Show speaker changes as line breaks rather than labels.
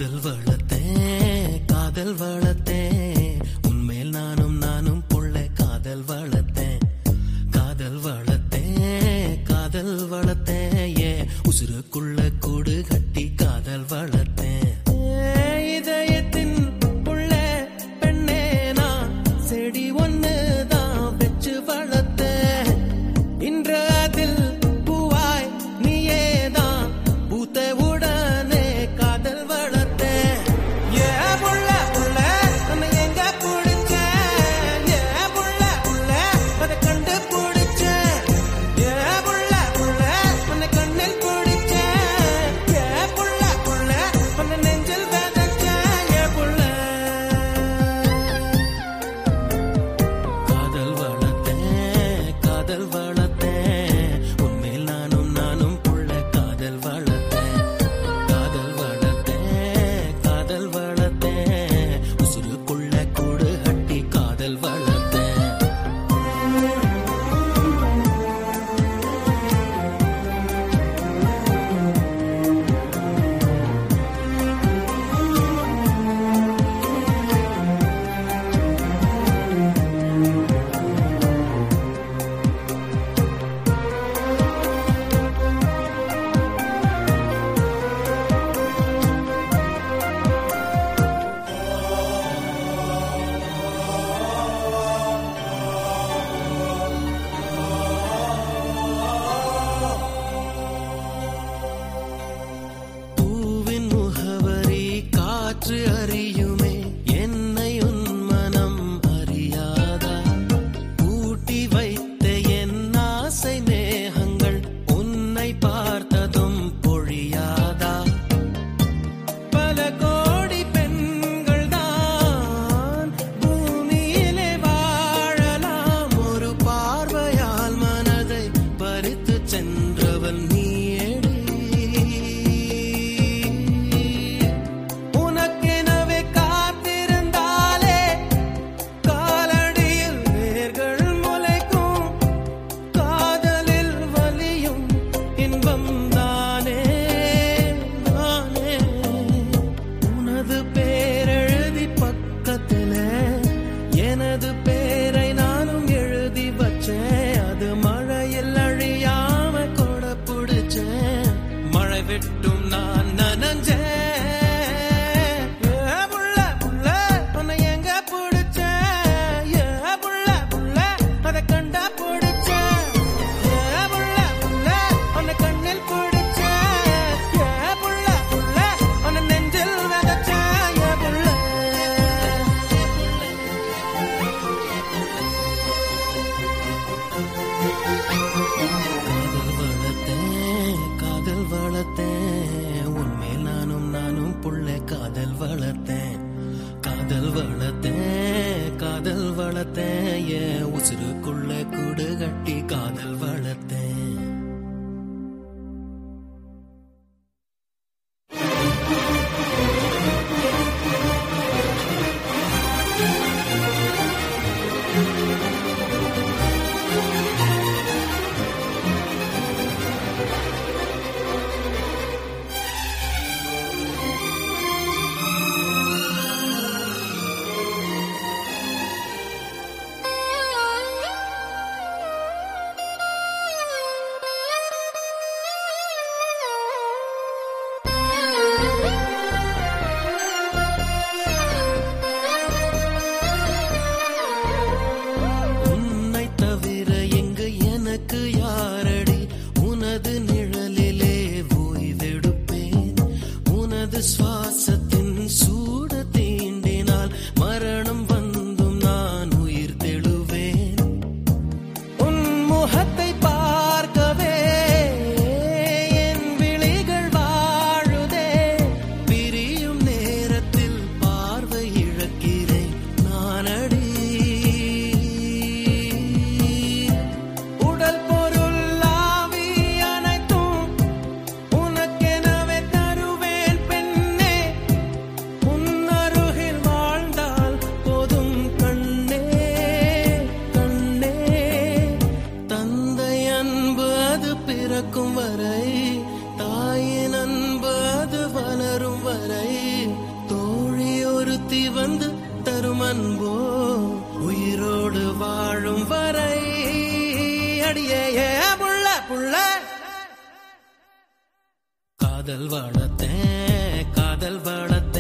காதல் வளர்த்தேன் காதல் வளர்த்தேன் உன்மேல் நானும் நானும் புள்ள காதல் வளர்த்தேன் காதல் வளர்த்தேன் காதல் வளர்த்தேன் ஏ உசுருக்குள்ள கூடு கட்டி காதல் வளர்த்தேன் ஏன் இதயத்தின் புள்ள பெண்ணே நான் செடி ஒண்ணு தான் வச்சு வளர்த்தேன் இன்று அதில் பூவாய் நீயேதான் பூத்த உடனே காதல் வளர்த்தேன் ஏ புள்ள புள்ள உன்னை எங்க பிடிச்சேன் ஏ புள்ள புள்ள அதை கண்டு பிடிச்சேன் ஏ புள்ள புள்ள உன்னை கண்ணில் பிடிச்சேன் ஏ புள்ள புள்ள உன்னை நெஞ்சில் விதைச்சேன் ஏ புள்ள காதல் வளர்த்தேன் காதல் வளர்த்தேன் உன்மேல் நானும் நானும் புள்ள காதல் வளர்த்தேன் காதல் வளர்த்தேன் காதல் வளர்த்தேன் உசுருக்குள்ள கூடு கட்டி காதல் வளர்த்தேன் பூவின் முகவரி காற்று அறியுமே என்னை உன் மனம் அறியாதா கூட்டி வைத்த என் ஆசை மேகங்கள் உன்னை பார்த்ததும் பொழியாதா பல கோடி பெண்கள் தான் பூமியிலே வாழலாம் ஒரு பார்வையால் மனதை பறித்து சென்றவன் நீயடி உனக்கெனவே காத்திருந்தாலே காலடியில் வேர்கள் முளைக்கும் காதலில் வலியும் இன்பம் தானே நானே உனது பேரெழுதி பக்கத்துல எனது பேரை நானும் எழுதி வச்சேன் அது மழையில் அழியாம கொட பிடிச்சேன் மழை விட்டும் நான் நனஞ்சேன் ஏ புள்ள, புள்ள, உன்னை எங்க பிடிச்சேன்? ஏ புள்ள, புள்ள, அதை கண்டா பிடிச்சேன். ஏ புள்ள, புள்ள, உன்னை கண்ணில் பிடிச்சேன். ஏ புள்ள, புள்ள, உன்னை நெஞ்சில் விதைச்சேன். ஏ புள்ள. காதல் வளர்த்தேன் காதல் வளர்த்தேன் உன்மேல் நானும் நானும் புள்ள காதல் வளர்த்தேன் காதல் வளர்த்தேன் காதல் வளர்த்தேன் என் உசுருக்குள்ள கூடு கட்டி காதல் வளர்த்தேன் சுத்தி வந்து தரும் அன்போ உயிரோடு வாழும் வரை அடியே ஏ புள்ள புள்ள காதல் வளர்த்தேன் காதல் வளர்த்தேன்